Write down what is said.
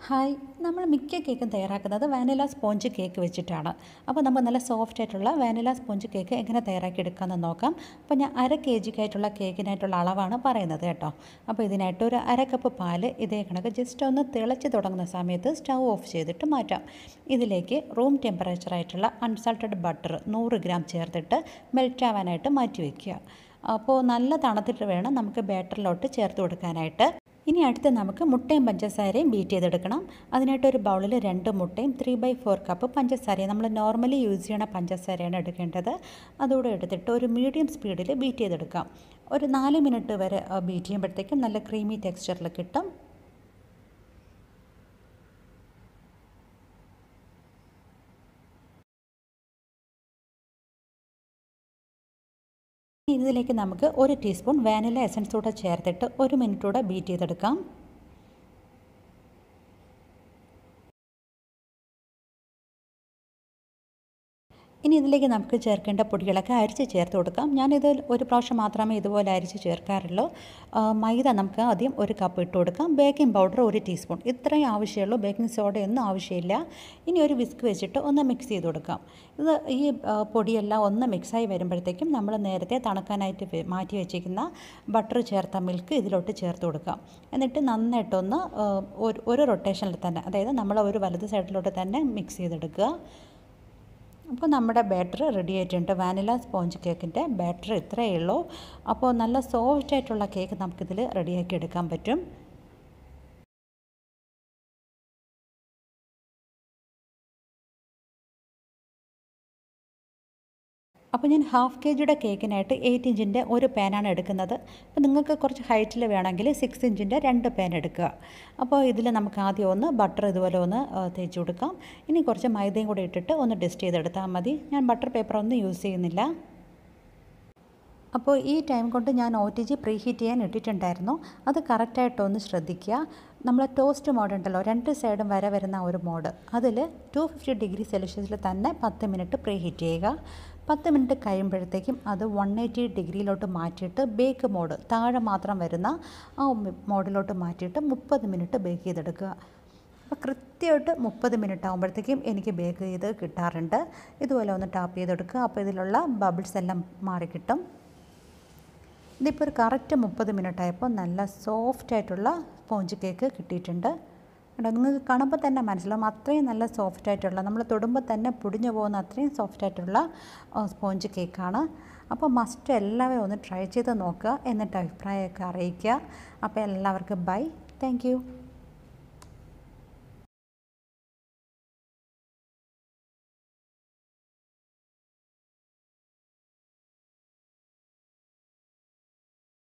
hi നമ്മൾ മിക്ക കേക്കും തയ്യാറാക്കുന്നത് വാനില സ്പോഞ്ച് കേക്ക് വെച്ചിട്ടാണ് അപ്പോൾ നമ്മൾ നല്ല സോഫ്റ്റ് ആയിട്ടുള്ള വാനില സ്പോഞ്ച് കേക്ക് എങ്ങനെ തയ്യാറാക്കി എടുക്കാമെന്ന് നോക്കാം അപ്പോൾ ഞാൻ അര കെ ജിക്കായിട്ടുള്ള കേക്കിനായിട്ടുള്ള അളവാണ് പറയുന്നത് കേട്ടോ അപ്പോൾ ഇതിനായിട്ട് ഒരു അര കപ്പ് പാല് ഇതേ കണക്ക് ജസ്റ്റ് ഒന്ന് തിളച്ച് തുടങ്ങുന്ന സമയത്ത് സ്റ്റൗ ഓഫ് ചെയ്തിട്ട് മാറ്റാം ഇതിലേക്ക് റൂം ടെമ്പറേച്ചറായിട്ടുള്ള അൺസാൾട്ടഡ് ബട്ടർ നൂറ് ഗ്രാം ചേർത്തിട്ട് മെൽറ്റ് ആവാനായിട്ട് മാറ്റി വയ്ക്കുക അപ്പോൾ നല്ല തണുത്തിട്ട് വേണം നമുക്ക് ബാറ്ററിലോട്ട് ചേർത്ത് കൊടുക്കാനായിട്ട് ഇനി അടുത്ത് നമുക്ക് മുട്ടയും പഞ്ചസാരയും ബീറ്റ് ചെയ്തെടുക്കണം അതിനായിട്ട് ഒരു ബൗളിൽ രണ്ട് മുട്ടയും ത്രീ ബൈ ഫോർ കപ്പ് പഞ്ചസാരയും നമ്മൾ നോർമലി യൂസ് ചെയ്യണ പഞ്ചസാരയാണ് എടുക്കേണ്ടത് അതുകൂടെ എടുത്തിട്ട് ഒരു മീഡിയം സ്പീഡിൽ ബീറ്റ് ചെയ്തെടുക്കാം ഒരു നാല് മിനിറ്റ് വരെ ബീറ്റ് ചെയ്യുമ്പോഴത്തേക്കും നല്ല ക്രീമി ടെക്സ്ചറിൽ കിട്ടും ഇതിലേക്ക് നമുക്ക് ഒരു ടീസ്പൂൺ വാനില എസൻസ് കൂടെ ചേർത്തിട്ട് ഒരു മിനിറ്റ് കൂടെ ബീറ്റ് ചെയ്തെടുക്കാം ഇനി ഇതിലേക്ക് നമുക്ക് ചേർക്കേണ്ട പൊടികളൊക്കെ അരിച്ച് ചേർത്ത് കൊടുക്കാം ഞാനിത് ഒരു പ്രാവശ്യം മാത്രമേ ഇതുപോലെ അരിച്ച് ചേർക്കാറുള്ളൂ മൈദ നമുക്ക് ആദ്യം ഒരു കപ്പ് ഇട്ട് കൊടുക്കാം ബേക്കിംഗ് പൗഡർ ഒരു ടീസ്പൂൺ ഇത്രയും ആവശ്യമുള്ളൂ ബേക്കിംഗ് സോഡയൊന്നും ആവശ്യമില്ല ഇനി ഒരു വിസ്ക് വെച്ചിട്ട് ഒന്ന് മിക്സ് ചെയ്ത് കൊടുക്കാം ഇത് ഈ പൊടിയെല്ലാം ഒന്ന് മിക്സായി വരുമ്പോഴത്തേക്കും നമ്മൾ നേരത്തെ തണുക്കാനായിട്ട് മാറ്റി വെച്ചിരിക്കുന്ന ബട്ടർ ചേർത്ത മിൽക്ക് ഇതിലോട്ട് ചേർത്ത് കൊടുക്കാം എന്നിട്ട് നന്നായിട്ടൊന്ന് ഒരു റൊട്ടേഷനിൽ തന്നെ അതായത് നമ്മൾ ഒരു വലത് സൈഡിലോട്ട് തന്നെ മിക്സ് ചെയ്തെടുക്കുക അപ്പോൾ നമ്മുടെ ബാറ്റർ റെഡി ആയിട്ടുണ്ട് വാനില സ്പോഞ്ച് കേക്കിൻ്റെ ബാറ്റർ ഇത്രയേ ഉള്ളൂ അപ്പോൾ നല്ല സോഫ്റ്റ് ആയിട്ടുള്ള കേക്ക് നമുക്കിതിൽ റെഡിയാക്കി എടുക്കാൻ പറ്റും അപ്പോൾ ഞാൻ ഹാഫ് കെ ജിയുടെ കേക്കിനായിട്ട് എയ്റ്റ് ഇഞ്ചിൻ്റെ ഒരു പാനാണ് എടുക്കുന്നത് അപ്പോൾ നിങ്ങൾക്ക് കുറച്ച് ഹൈറ്റിൽ വേണമെങ്കിൽ സിക്സ് ഇഞ്ചിൻ്റെ രണ്ട് പാൻ എടുക്കുക അപ്പോൾ ഇതിൽ നമുക്ക് ആദ്യം ഒന്ന് ബട്ടർ ഇതുപോലെ ഒന്ന് തേച്ച് കൊടുക്കാം ഇനി കുറച്ച് മൈദയും കൂടി ഇട്ടിട്ട് ഒന്ന് ടെസ്റ്റ് ചെയ്തെടുത്താൽ മതി ഞാൻ ബട്ടർ പേപ്പർ ഒന്നും യൂസ് ചെയ്യുന്നില്ല അപ്പോൾ ഈ ടൈം കൊണ്ട് ഞാൻ O T G preheat ചെയ്യാൻ ഇട്ടിട്ടുണ്ടായിരുന്നു അത് കറക്റ്റായിട്ടൊന്ന് ശ്രദ്ധിക്കുക നമ്മൾ ടോസ്റ്റ് മോഡ് ഉണ്ടല്ലോ രണ്ട് സൈഡും വരെ വരുന്ന ഒരു മോഡ് അതിൽ ടു ഫിഫ്റ്റി ഡിഗ്രി സെൽഷ്യസിൽ തന്നെ പത്ത് മിനിറ്റ് പ്രീ ഹീറ്റ് ചെയ്യുക പത്ത് മിനിറ്റ് കഴിയുമ്പോഴത്തേക്കും അത് വൺ എയ്റ്റി ഡിഗ്രിയിലോട്ട് മാറ്റിയിട്ട് ബേക്ക് മോഡ് താഴെ മാത്രം വരുന്ന ആ മോഡിലോട്ട് മാറ്റിയിട്ട് മുപ്പത് മിനിറ്റ് ബേക്ക് ചെയ്തെടുക്കുക അപ്പോൾ കൃത്യമായിട്ട് മുപ്പത് മിനിറ്റ് ആകുമ്പോഴത്തേക്കും എനിക്ക് ബേക്ക് ചെയ്ത് കിട്ടാറുണ്ട് ഇതുപോലെ ഒന്ന് ടാപ്പ് ചെയ്തെടുക്കുക അപ്പോൾ ഇതിലുള്ള ബബിൾസ് എല്ലാം മാറിക്കിട്ടും ഇതിപ്പോൾ ഒരു കറക്റ്റ് മുപ്പത് മിനിറ്റ് ആയപ്പോൾ നല്ല സോഫ്റ്റ് ആയിട്ടുള്ള സ്പോഞ്ച് കേക്ക് കിട്ടിയിട്ടുണ്ട് കേട്ടോ നിങ്ങൾക്ക് കാണുമ്പോൾ തന്നെ മനസ്സിലാവും അത്രയും നല്ല സോഫ്റ്റ് ആയിട്ടുള്ള നമ്മൾ തൊടുമ്പോൾ തന്നെ പൊടിഞ്ഞു പോകുന്ന അത്രയും സോഫ്റ്റ് ആയിട്ടുള്ള സ്പോഞ്ച് കേക്കാണ് അപ്പോൾ മസ്റ്റ് എല്ലാവരും ഒന്ന് ട്രൈ ചെയ്ത് നോക്കുക എന്നിട്ട് അഭിപ്രായമൊക്കെ അറിയിക്കുക അപ്പോൾ എല്ലാവർക്കും ബൈ താങ്ക്